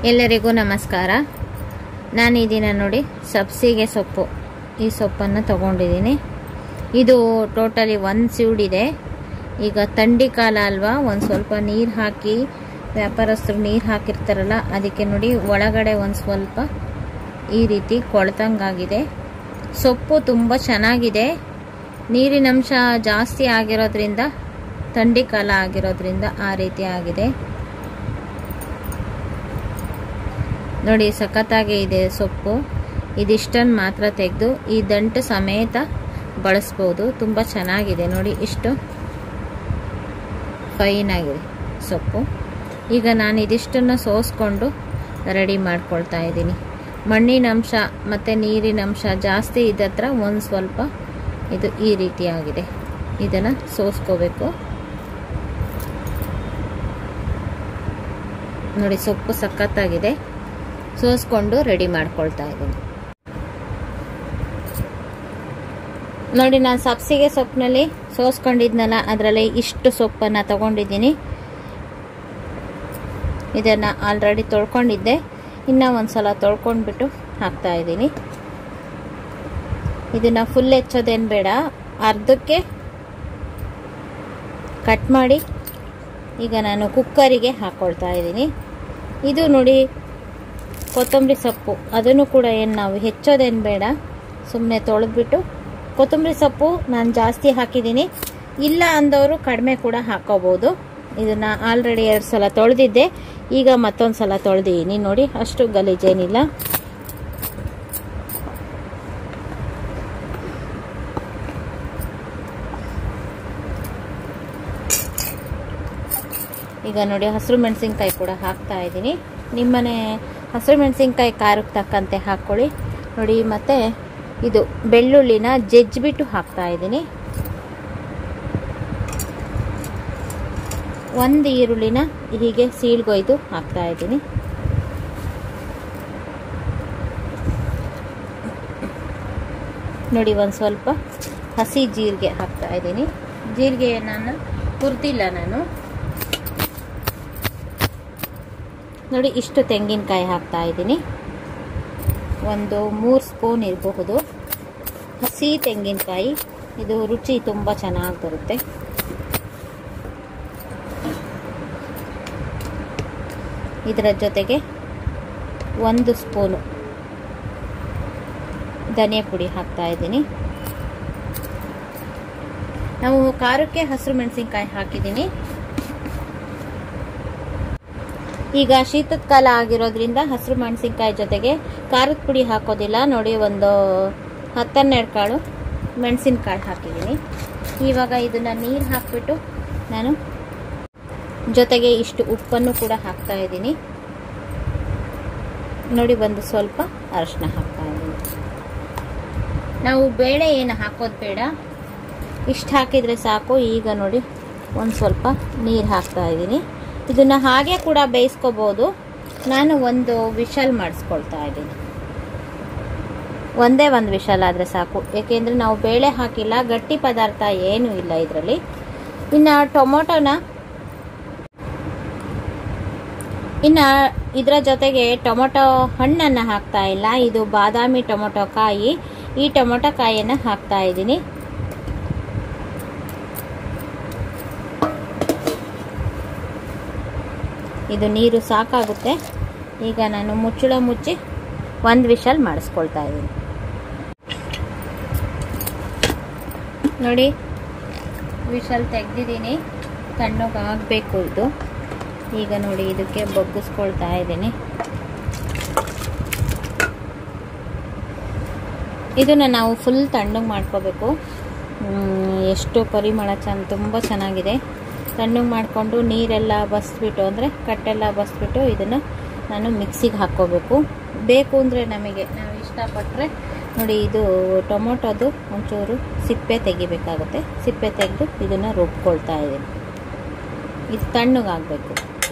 ಎಲ್ಲರಿಗೂ ನಮಸ್ಕಾರ ನಾನು ಈ ದಿನ ನೋಡಿ ಸಬ್ಸಿಗೆ ಸೊಪ್ಪು ಈ ಸೊಪ್ಪನ್ನು ತಗೊಂಡಿದ್ದೀನಿ ಇದು ಟೋಟಲಿ ಒಂದು ಸಿউಡಿದೆ ಈಗ ಥಂಡಿ ಕಾಲ ಅಲ್ವಾ ಒಂದು ಸ್ವಲ್ಪ ನೀರು ಹಾಕಿ ವ್ಯಾಪಾರಸ್ಥರು ನೀರು ಹಾಕಿರ್ತಾರಲ್ಲ ಅದಕ್ಕೆ ನೋಡಿ ಒಳಗಡೆ ಒಂದು ಸ್ವಲ್ಪ ಈ ರೀತಿ ಕೊಳ್ತಂಗಾಗಿದೆ ಸೊಪ್ಪು ತುಂಬ ಚೆನ್ನಾಗಿದೆ ನೀರಿನ ಅಂಶ ಜಾಸ್ತಿ ಆಗಿರೋದ್ರಿಂದ ಥಂಡಿ ಕಾಲ ಆಗಿರೋದ್ರಿಂದ ಆ ರೀತಿ ಆಗಿದೆ ನೋಡಿ ಸಖತ್ತಾಗಿ ಇದೆ ಸೊಪ್ಪು ಇದಿಷ್ಟನ್ನು ಮಾತ್ರ ತೆಗೆದು ಈ ದಂಟು ಸಮೇತ ಬಳಸ್ಬೋದು ತುಂಬ ಚೆನ್ನಾಗಿದೆ ನೋಡಿ ಇಷ್ಟು ಫೈನ್ ಆಗಿದೆ ಸೊಪ್ಪು ಈಗ ನಾನು ಇದಿಷ್ಟನ್ನು ಸೋಸ್ಕೊಂಡು ರೆಡಿ ಮಾಡ್ಕೊಳ್ತಾ ಇದ್ದೀನಿ ಮಣ್ಣಿನ ಅಂಶ ಮತ್ತು ನೀರಿನ ಅಂಶ ಜಾಸ್ತಿ ಇದ್ದತ್ರ ಒಂದು ಸ್ವಲ್ಪ ಇದು ಈ ರೀತಿಯಾಗಿದೆ ಇದನ್ನು ಸೋಸ್ಕೋಬೇಕು ನೋಡಿ ಸೊಪ್ಪು ಸಖತ್ತಾಗಿದೆ ಸೋಸ್ಕೊಂಡು ರೆಡಿ ಮಾಡ್ಕೊಳ್ತಾ ಇದ್ದೀನಿ ನೋಡಿ ನಾನು ಸಬ್ಸಿಗೆ ಸೊಪ್ಪಿನಲ್ಲಿ ಸೋಸ್ಕೊಂಡಿದ್ನಲ್ಲ ಅದರಲ್ಲಿ ಇಷ್ಟು ಸೊಪ್ಪನ್ನು ತಗೊಂಡಿದ್ದೀನಿ ಇದನ್ನು ಆಲ್ರೆಡಿ ತೊಳ್ಕೊಂಡಿದ್ದೆ ಇನ್ನೂ ಒಂದು ಸಲ ತೊಳ್ಕೊಂಡ್ಬಿಟ್ಟು ಹಾಕ್ತಾ ಇದ್ದೀನಿ ಇದನ್ನು ಫುಲ್ ಹೆಚ್ಚೋದೇನು ಬೇಡ ಅರ್ಧಕ್ಕೆ ಕಟ್ ಮಾಡಿ ಈಗ ನಾನು ಕುಕ್ಕರಿಗೆ ಹಾಕ್ಕೊಳ್ತಾ ಇದ್ದೀನಿ ಇದು ನೋಡಿ ಕೊತ್ತಂಬರಿ ಸೊಪ್ಪು ಅದನ್ನು ಕೂಡ ಏನು ನಾವು ಹೆಚ್ಚೋದೇನು ಬೇಡ ಸುಮ್ಮನೆ ತೊಳೆದ್ಬಿಟ್ಟು ಕೊತ್ತಂಬರಿ ಸೊಪ್ಪು ನಾನು ಜಾಸ್ತಿ ಹಾಕಿದ್ದೀನಿ ಇಲ್ಲ ಅಂದವರು ಕಡಿಮೆ ಕೂಡ ಹಾಕೋಬೋದು ಇದನ್ನು ಆಲ್ರೆಡಿ ಎರಡು ಸಲ ತೊಳೆದಿದ್ದೆ ಈಗ ಮತ್ತೊಂದು ಸಲ ತೊಳೆದಿದ್ದೀನಿ ನೋಡಿ ಅಷ್ಟು ಗಲೀಜೇನಿಲ್ಲ ಈಗ ನೋಡಿ ಹಸಿರು ಮೆಣಸಿನ್ಕಾಯಿ ಕೂಡ ಹಾಕ್ತಾ ಇದ್ದೀನಿ ನಿಮ್ಮನೆ ಹಸಿರು ಮೆಣಸಿನ್ಕಾಯಿ ಖಾರಕ್ಕೆ ತಕ್ಕಂತೆ ಹಾಕ್ಕೊಳ್ಳಿ ನೋಡಿ ಮತ್ತು ಇದು ಬೆಳ್ಳುಳ್ಳಿನ ಜಜ್ಜಿಬಿಟ್ಟು ಹಾಕ್ತಾ ಇದ್ದೀನಿ ಒಂದು ಈರುಳ್ಳಿನ ಹೀಗೆ ಸೀಳ್ಗೊಯ್ದು ಹಾಕ್ತಾ ಇದ್ದೀನಿ ನೋಡಿ ಒಂದು ಸ್ವಲ್ಪ ಹಸಿ ಜೀರಿಗೆ ಹಾಕ್ತಾ ಇದ್ದೀನಿ ಜೀರಿಗೆ ನಾನು ಹುರಿದಿಲ್ಲ ನಾನು ನೋಡಿ ಇಷ್ಟು ತೆಂಗಿನಕಾಯಿ ಹಾಕ್ತಾ ಇದ್ದೀನಿ ಒಂದು ಮೂರು ಸ್ಪೂನ್ ಇರಬಹುದು ಹಸಿ ತೆಂಗಿನಕಾಯಿ ಇದು ರುಚಿ ತುಂಬ ಚೆನ್ನಾಗಿ ಬರುತ್ತೆ ಇದರ ಜೊತೆಗೆ ಒಂದು ಸ್ಪೂನು ಧನಿಯಾ ಪುಡಿ ಹಾಕ್ತಾ ಇದ್ದೀನಿ ನಾವು ಖಾರಕ್ಕೆ ಹಸಿರು ಮೆಣಸಿನ್ಕಾಯಿ ಹಾಕಿದ್ದೀನಿ ಈಗ ಶೀತದ ಕಾಲ ಆಗಿರೋದ್ರಿಂದ ಹಸಿರು ಮೆಣಸಿನ್ಕಾಯಿ ಜೊತೆಗೆ ಖಾರದ ಪುಡಿ ಹಾಕೋದಿಲ್ಲ ನೋಡಿ ಒಂದು ಹತ್ತನ್ನೆರಡು ಕಾಳು ಮೆಣಸಿನ್ಕಾಳು ಹಾಕಿದ್ದೀನಿ ಇವಾಗ ಇದನ್ನು ನೀರು ಹಾಕಿಬಿಟ್ಟು ನಾನು ಜೊತೆಗೆ ಇಷ್ಟು ಉಪ್ಪನ್ನು ಕೂಡ ಹಾಕ್ತಾ ಇದ್ದೀನಿ ನೋಡಿ ಒಂದು ಸ್ವಲ್ಪ ಅರಶಿನ ಹಾಕ್ತಾ ಇದ್ದೀನಿ ನಾವು ಬೇಳೆ ಏನು ಹಾಕೋದು ಬೇಡ ಇಷ್ಟು ಹಾಕಿದರೆ ಸಾಕು ಈಗ ನೋಡಿ ಒಂದು ಸ್ವಲ್ಪ ನೀರು ಹಾಕ್ತಾ ಇದ್ದೀನಿ ಇದನ್ನು ಹಾಗೆ ಕೂಡ ಬೇಯಿಸ್ಕೋಬೋದು ನಾನು ಒಂದು ವಿಷಲ್ ಮಾಡಿಸ್ಕೊಳ್ತಾ ಇದ್ದೀನಿ ಒಂದೇ ಒಂದು ವಿಷಲ್ ಆದರೆ ಸಾಕು ಏಕೆಂದರೆ ನಾವು ಬೇಳೆ ಹಾಕಿಲ್ಲ ಗಟ್ಟಿ ಪದಾರ್ಥ ಏನೂ ಇಲ್ಲ ಇದರಲ್ಲಿ ಇನ್ನು ಟೊಮೊಟೊನ ಇನ್ನು ಇದರ ಜೊತೆಗೆ ಟೊಮೊಟೊ ಹಣ್ಣನ್ನು ಹಾಕ್ತಾ ಇಲ್ಲ ಇದು ಬಾದಾಮಿ ಟೊಮೊಟೊ ಕಾಯಿ ಈ ಟೊಮೊಟೊ ಕಾಯಿಯನ್ನು ಹಾಕ್ತಾ ಇದ್ದೀನಿ ಇದು ನೀರು ಸಾಕಾಗುತ್ತೆ ಈಗ ನಾನು ಮುಚ್ಚಳ ಮುಚ್ಚಿ ಒಂದು ವಿಷಲ್ ಮಾಡಿಸ್ಕೊಳ್ತಾ ಇದ್ದೀನಿ ನೋಡಿ ವಿಷಲ್ ತೆಗೆದಿದ್ದೀನಿ ತಣ್ಣಗೆ ಆಗಬೇಕು ಇದು ಈಗ ನೋಡಿ ಇದಕ್ಕೆ ಬಗ್ಗಿಸ್ಕೊಳ್ತಾ ಇದ್ದೀನಿ ಇದನ್ನು ನಾವು ಫುಲ್ ತಣ್ಣಗೆ ಮಾಡ್ಕೋಬೇಕು ಎಷ್ಟು ಪರಿಮಳ ಚೆಂದ ತುಂಬ ಚೆನ್ನಾಗಿದೆ ತಣ್ಣಗೆ ಮಾಡಿಕೊಂಡು ನೀರೆಲ್ಲ ಬಸ್ಬಿಟ್ಟು ಅಂದರೆ ಕಟ್ಟೆಲ್ಲ ಬಸ್ಬಿಟ್ಟು ಇದನ್ನು ನಾನು ಮಿಕ್ಸಿಗೆ ಹಾಕ್ಕೋಬೇಕು ಬೇಕು ಅಂದರೆ ನಮಗೆ ನಾವು ಇಷ್ಟಪಟ್ಟರೆ ನೋಡಿ ಇದು ಟೊಮೊಟೊದು ಒಂಚೂರು ಸಿಪ್ಪೆ ತೆಗಿಬೇಕಾಗುತ್ತೆ ಸಿಪ್ಪೆ ತೆಗೆದು ಇದನ್ನು ರುಬ್ಕೊಳ್ತಾ ಇದ್ದೀನಿ ಇದು ತಣ್ಣಗಾಗಬೇಕು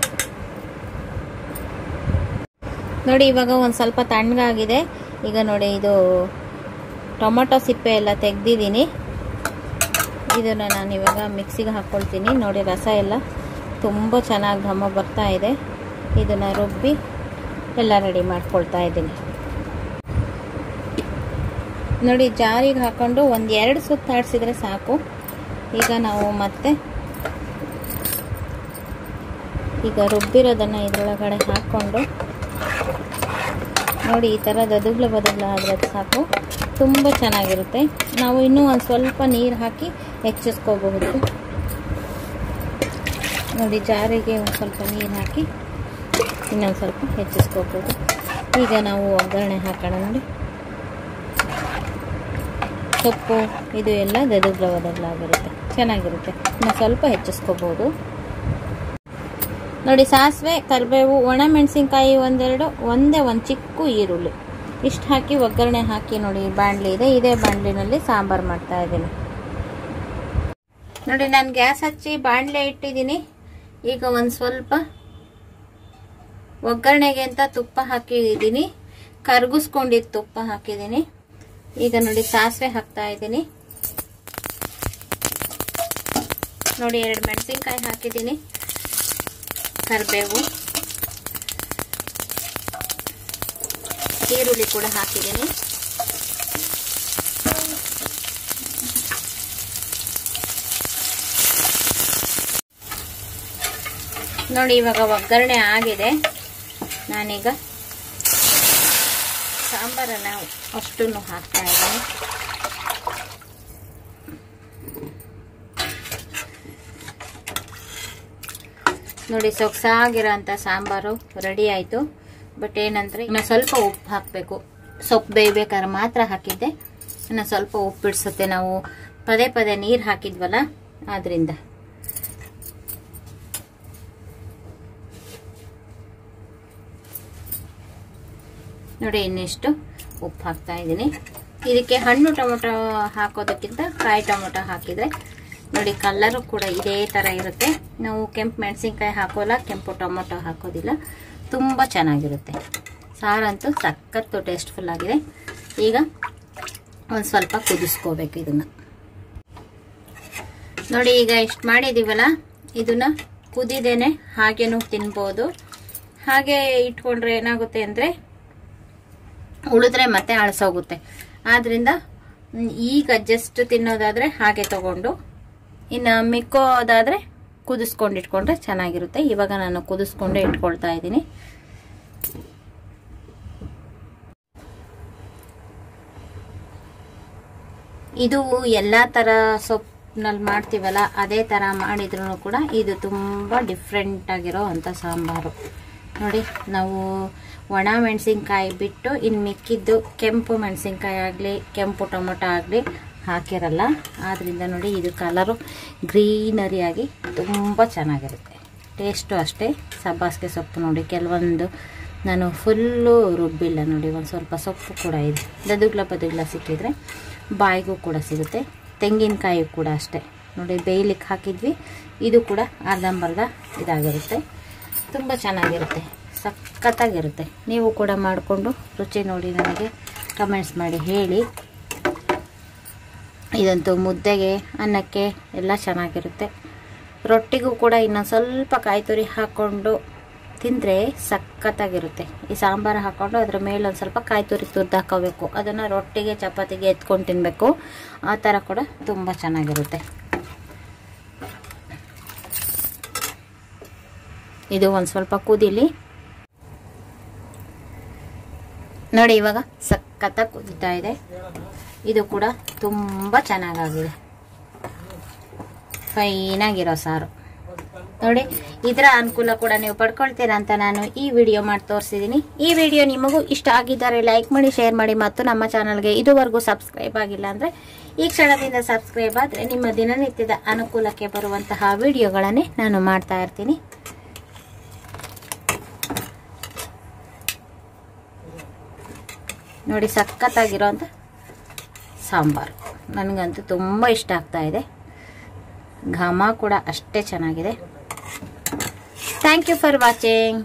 ನೋಡಿ ಇವಾಗ ಒಂದು ಸ್ವಲ್ಪ ತಣ್ಣಗಾಗಿದೆ ಈಗ ನೋಡಿ ಇದು ಟೊಮೊಟೊ ಸಿಪ್ಪೆ ಎಲ್ಲ ತೆಗ್ದಿದ್ದೀನಿ ಇದನ್ನು ನಾನು ಇವಾಗ ಮಿಕ್ಸಿಗೆ ಹಾಕ್ಕೊಳ್ತೀನಿ ನೋಡಿ ರಸ ಎಲ್ಲ ತುಂಬ ಚೆನ್ನಾಗಿ ಘಮ ಬರ್ತಾ ಇದೆ ಇದನ್ನು ರುಬ್ಬಿ ಎಲ್ಲ ರೆಡಿ ಮಾಡ್ಕೊಳ್ತಾ ಇದ್ದೀನಿ ನೋಡಿ ಜಾರಿಗೆ ಹಾಕೊಂಡು ಒಂದು ಎರಡು ಸುತ್ತು ಆಡಿಸಿದ್ರೆ ಸಾಕು ಈಗ ನಾವು ಮತ್ತೆ ಈಗ ರುಬ್ಬಿರೋದನ್ನು ಇದರೊಳಗಡೆ ಹಾಕ್ಕೊಂಡು ನೋಡಿ ಈ ಥರ ದದುಗ್ಲ ಬದುಗ್ಲ ಆದರೆ ಸಾಕು ತುಂಬ ಚೆನ್ನಾಗಿರುತ್ತೆ ನಾವು ಇನ್ನೂ ಒಂದು ಸ್ವಲ್ಪ ನೀರು ಹಾಕಿ ಹೆಚ್ಚಿಸ್ಕೋಬಹುದು ನೋಡಿ ಜಾರಿಗೆ ಒಂದು ಸ್ವಲ್ಪ ನೀರು ಹಾಕಿ ಇನ್ನೊಂದು ಸ್ವಲ್ಪ ಹೆಚ್ಚಿಸ್ಕೋಬೋದು ಈಗ ನಾವು ಒಗ್ಗರಣೆ ಹಾಕೋಣ ನೋಡಿ ಸೊಪ್ಪು ಇದು ಎಲ್ಲ ದದುಗ್ಲ ಬದಲಾಗಿರುತ್ತೆ ಚೆನ್ನಾಗಿರುತ್ತೆ ಇನ್ನು ಸ್ವಲ್ಪ ಹೆಚ್ಚಿಸ್ಕೋಬೋದು ನೋಡಿ ಸಾಸಿವೆ ಕರಿಬೇವು ಒಣ ಮೆಣಸಿನ್ಕಾಯಿ ಒಂದೆರಡು ಒಂದೇ ಒಂದು ಚಿಕ್ಕ ಈರುಳ್ಳಿ ಇಷ್ಟು ಹಾಕಿ ಒಗ್ಗರಣೆ ಹಾಕಿ ನೋಡಿ ಬಾಣಲಿ ಇದೆ ಇದೇ ಬಾಣಲಿನಲ್ಲಿ ಸಾಂಬಾರು ಮಾಡ್ತಾ ಇದ್ದೀನಿ ನೋಡಿ ನಾನು ಗ್ಯಾಸ್ ಹಚ್ಚಿ ಬಾಣಲೆ ಇಟ್ಟಿದ್ದೀನಿ ಈಗ ಒಂದು ಸ್ವಲ್ಪ ಒಗ್ಗರಣೆಗೆ ಅಂತ ತುಪ್ಪ ಹಾಕಿದ್ದೀನಿ ಕರ್ಗಿಸ್ಕೊಂಡಿದ್ದು ತುಪ್ಪ ಹಾಕಿದ್ದೀನಿ ಈಗ ನೋಡಿ ಸಾಸಿವೆ ಹಾಕ್ತಾ ಇದ್ದೀನಿ ನೋಡಿ ಎರಡು ಮೆಣಸಿನ್ಕಾಯಿ ಹಾಕಿದ್ದೀನಿ ಕರಿಬೇವು ಈರುಳ್ಳಿ ಕೂಡ ಹಾಕಿದ್ದೀನಿ ನೋಡಿ ಇವಾಗ ಒಗ್ಗರಣೆ ಆಗಿದೆ ನಾನೀಗ ಸಾಂಬಾರನ್ನ ಅಷ್ಟನ್ನು ಹಾಕ್ತಾ ಇದ್ದೀನಿ ನೋಡಿ ಸೊಗಸಾಗಿರೋ ಅಂಥ ಸಾಂಬಾರು ರೆಡಿ ಆಯಿತು ಬಟ್ ಏನಂದರೆ ಇನ್ನು ಸ್ವಲ್ಪ ಉಪ್ಪು ಹಾಕಬೇಕು ಸೊಪ್ಪು ಬೇಯ್ಬೇಕಾದ್ರೆ ಮಾತ್ರ ಹಾಕಿದ್ದೆ ಇನ್ನು ಸ್ವಲ್ಪ ಉಪ್ಪು ಬಿಡಿಸುತ್ತೆ ನಾವು ಪದೇ ಪದೇ ನೀರು ಹಾಕಿದ್ವಲ್ಲ ಆದ್ರಿಂದ ನೋಡಿ ಇನ್ನಿಷ್ಟು ಉಪ್ಪು ಹಾಕ್ತಾ ಇದ್ದೀನಿ ಇದಕ್ಕೆ ಹಣ್ಣು ಟೊಮೊಟೊ ಹಾಕೋದಕ್ಕಿಂತ ಕಾಯಿ ಟೊಮೊಟೊ ಹಾಕಿದರೆ ನೋಡಿ ಕಲ್ಲರು ಕೂಡ ಇದೇ ಥರ ಇರುತ್ತೆ ನಾವು ಕೆಂಪು ಮೆಣಸಿನ್ಕಾಯಿ ಹಾಕೋಲ್ಲ ಕೆಂಪು ಟೊಮೊಟೊ ಹಾಕೋದಿಲ್ಲ ತುಂಬ ಚೆನ್ನಾಗಿರುತ್ತೆ ಸಾರಂತೂ ಸಖತ್ತು ಟೇಸ್ಟ್ಫುಲ್ ಆಗಿದೆ ಈಗ ಒಂದು ಸ್ವಲ್ಪ ಕುದಿಸ್ಕೋಬೇಕು ಇದನ್ನು ನೋಡಿ ಈಗ ಇಷ್ಟು ಮಾಡಿದ್ದೀವಲ್ಲ ಇದನ್ನ ಕುದಿದೇನೆ ಹಾಗೇನೂ ತಿನ್ಬೋದು ಹಾಗೆ ಇಟ್ಕೊಂಡ್ರೆ ಏನಾಗುತ್ತೆ ಅಂದರೆ ಉಳಿದ್ರೆ ಮತ್ತೆ ಅಳಸೋಗುತ್ತೆ ಆದ್ರಿಂದ ಈಗ ಜಸ್ಟ್ ತಿನ್ನೋದಾದ್ರೆ ಹಾಗೆ ತಗೊಂಡು ಇನ್ನು ಮಿಕ್ಕೋದಾದ್ರೆ ಕುದಿಸ್ಕೊಂಡು ಇಟ್ಕೊಂಡ್ರೆ ಚೆನ್ನಾಗಿರುತ್ತೆ ಇವಾಗ ನಾನು ಕುದಿಸ್ಕೊಂಡೇ ಇಟ್ಕೊಳ್ತಾ ಇದ್ದೀನಿ ಇದು ಎಲ್ಲ ಥರ ಸೊಪ್ಪಿನಲ್ಲಿ ಮಾಡ್ತೀವಲ್ಲ ಅದೇ ಥರ ಮಾಡಿದ್ರು ಕೂಡ ಇದು ತುಂಬ ಡಿಫ್ರೆಂಟ್ ಆಗಿರೋ ಅಂಥ ಸಾಂಬಾರು ನೋಡಿ ನಾವು ಒಣ ಮೆಣಸಿನ್ಕಾಯಿ ಬಿಟ್ಟು ಇನ್ನು ಮಿಕ್ಕಿದ್ದು ಕೆಂಪು ಮೆಣಸಿನ್ಕಾಯಿ ಆಗಲಿ ಕೆಂಪು ಟೊಮೊಟೊ ಆಗಲಿ ಹಾಕಿರಲ್ಲ ಆದ್ದರಿಂದ ನೋಡಿ ಇದು ಕಲರು ಗ್ರೀನರಿಯಾಗಿ ತುಂಬ ಚೆನ್ನಾಗಿರುತ್ತೆ ಟೇಸ್ಟು ಅಷ್ಟೇ ಸಬ್ಬಾಸಿಗೆ ಸೊಪ್ಪು ನೋಡಿ ಕೆಲವೊಂದು ನಾನು ಫುಲ್ಲು ರುಬ್ಬಿಲ್ಲ ನೋಡಿ ಒಂದು ಸ್ವಲ್ಪ ಸೊಪ್ಪು ಕೂಡ ಇದೆ ದದುಗ್ಲ ಬದುಗ್ಲ ಸಿಕ್ಕಿದ್ರೆ ಬಾಯಿಗೂ ಕೂಡ ಸಿಗುತ್ತೆ ತೆಂಗಿನಕಾಯಿ ಕೂಡ ಅಷ್ಟೇ ನೋಡಿ ಬೇಯ್ಲಿಕ್ಕೆ ಹಾಕಿದ್ವಿ ಇದು ಕೂಡ ಅರ್ಧಂಬರ್ಧ ಇದಾಗಿರುತ್ತೆ ತುಂಬ ಚೆನ್ನಾಗಿರುತ್ತೆ ಸಖತ್ತಾಗಿರುತ್ತೆ ನೀವು ಕೂಡ ಮಾಡಿಕೊಂಡು ರುಚಿ ನೋಡಿ ನನಗೆ ಕಮೆಂಟ್ಸ್ ಮಾಡಿ ಹೇಳಿ ಇದಂತೂ ಮುದ್ದೆಗೆ ಅನ್ನಕ್ಕೆ ಎಲ್ಲ ಚೆನ್ನಾಗಿರುತ್ತೆ ರೊಟ್ಟಿಗೂ ಕೂಡ ಇನ್ನೊಂದು ಸ್ವಲ್ಪ ಕಾಯಿ ತುರಿ ಹಾಕ್ಕೊಂಡು ತಿಂದರೆ ಸಖತ್ತಾಗಿರುತ್ತೆ ಈ ಸಾಂಬಾರು ಹಾಕ್ಕೊಂಡು ಅದ್ರ ಮೇಲೆ ಒಂದು ಸ್ವಲ್ಪ ಕಾಯಿ ತುರಿ ತುರ್ದು ಹಾಕೋಬೇಕು ಅದನ್ನು ರೊಟ್ಟಿಗೆ ಚಪಾತಿಗೆ ಎತ್ಕೊಂಡು ತಿನ್ನಬೇಕು ಆ ಥರ ಕೂಡ ತುಂಬ ಚೆನ್ನಾಗಿರುತ್ತೆ ಇದು ಒಂದು ಸ್ವಲ್ಪ ಕುದೀಲಿ ನೋಡಿ ಇವಾಗ ಸಖತ್ತಾಗಿ ಕುದೀತಾ ಇದೆ ಇದು ಕೂಡ ತುಂಬ ಚೆನ್ನಾಗಾಗಿದೆ ಫೈನಾಗಿರೋ ಸಾರು ನೋಡಿ ಇದರ ಅನುಕೂಲ ಕೂಡ ನೀವು ಪಡ್ಕೊಳ್ತೀರಾ ಅಂತ ನಾನು ಈ ವಿಡಿಯೋ ಮಾಡಿ ತೋರಿಸಿದ್ದೀನಿ ಈ ವಿಡಿಯೋ ನಿಮಗೂ ಇಷ್ಟ ಆಗಿದ್ದರೆ ಲೈಕ್ ಮಾಡಿ ಶೇರ್ ಮಾಡಿ ಮತ್ತು ನಮ್ಮ ಚಾನಲ್ಗೆ ಇದುವರೆಗೂ ಸಬ್ಸ್ಕ್ರೈಬ್ ಆಗಿಲ್ಲ ಅಂದರೆ ಈ ಕ್ಷಣದಿಂದ ಸಬ್ಸ್ಕ್ರೈಬ್ ಆದರೆ ನಿಮ್ಮ ದಿನನಿತ್ಯದ ಅನುಕೂಲಕ್ಕೆ ಬರುವಂತಹ ವಿಡಿಯೋಗಳನ್ನೇ ನಾನು ಮಾಡ್ತಾ ಇರ್ತೀನಿ ನೋಡಿ ಸಖತ್ತಾಗಿರೋಂಥ ಸಾಂಬಾರು ನನಗಂತೂ ತುಂಬ ಇಷ್ಟ ಆಗ್ತಾ ಇದೆ ಘಮ ಕೂಡ ಅಷ್ಟೇ ಚೆನ್ನಾಗಿದೆ ಥ್ಯಾಂಕ್ ಯು ಫಾರ್ ವಾಚಿಂಗ್